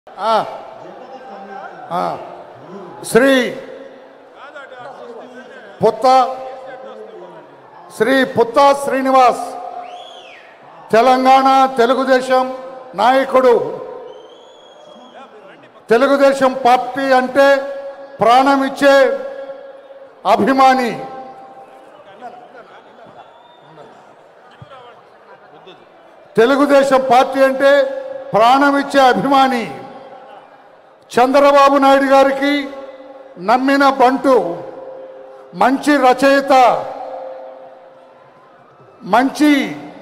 ఆ. ఆ. శ్రీ పుత్త శ్రీ పుత్త శ్రీనివాస్ తెలంగాణ తెలుగుదేశం నాయకుడు తెలుగుదేశం పార్టీ అంటే ప్రాణం ఇచ్చే అభిమాని తెలుగుదేశం పార్టీ అంటే ప్రాణం ఇచ్చే అభిమాని చంద్రబాబు నాయుడు గారికి నమ్మిన బంటు మంచి రచయిత మంచి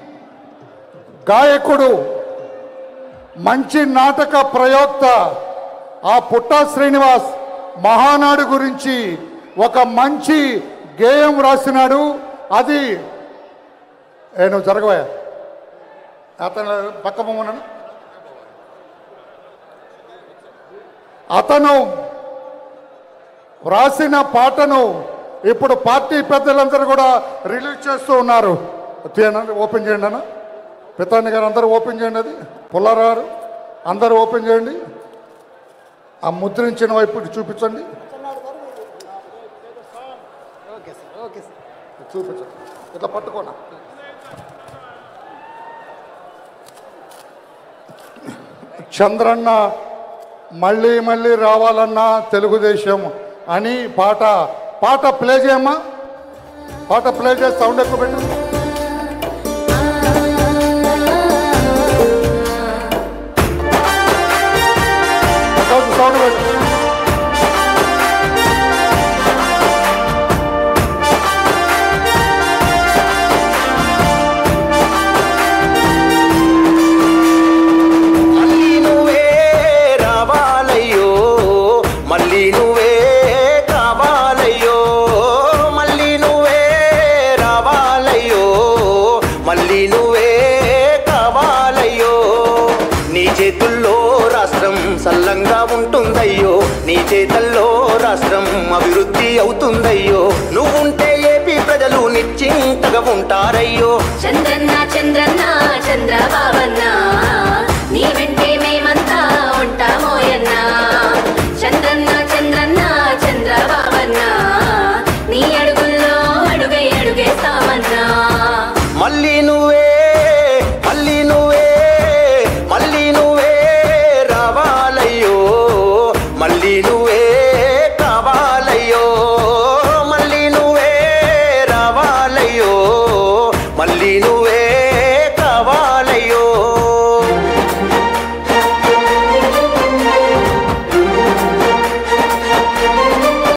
గాయకుడు మంచి నాటక ప్రయోక్త ఆ పుట్టా శ్రీనివాస్ మహానాడు గురించి ఒక మంచి గేయం రాసినాడు అది ఏ నువ్వు జరగవా అతను పక్క బొమ్మను అతను వ్రాసిన పాటను ఇప్పుడు పార్టీ పెద్దలందరూ కూడా రిలీజ్ చేస్తూ ఉన్నారు తీయండి ఓపెన్ చేయండి అన్న పితాని గారు అందరూ ఓపెన్ చేయండి అది పుల్లారారు అందరూ ఓపెన్ చేయండి ఆ ముద్రించిన వైపు ఇటు చూపించండి చూపించండి ఇట్లా పట్టుకోనా చంద్రన్న మళ్ళీ మళ్ళీ రావాలన్నా తెలుగుదేశం అని పాట పాట ప్లే చేయమ్మా పాట ప్లే చేసి సౌండ్ ఎక్కువ పెట్టు కొంచెం సౌండ్ పెట్టు మళ్ళీ నువ్వే రావాలయ్యో మళ్ళీ నువ్వే కావాలయ్యో మళ్ళీ నువ్వే రావాలయ్యో మళ్ళీ నువ్వే కావాలయ్యో నీ చేతుల్లో రాష్ట్రం సల్లంగా ఉంటుందయ్యో నీ చేతల్లో రాష్ట్రం అభివృద్ధి అవుతుందయ్యో నువ్వుంటే ఏపీ ప్రజలు నిశ్చింతగా ఉంటారయ్యో చంద్రన్న చంద్రన్న చంద్రబాబన్న నీ వెంటే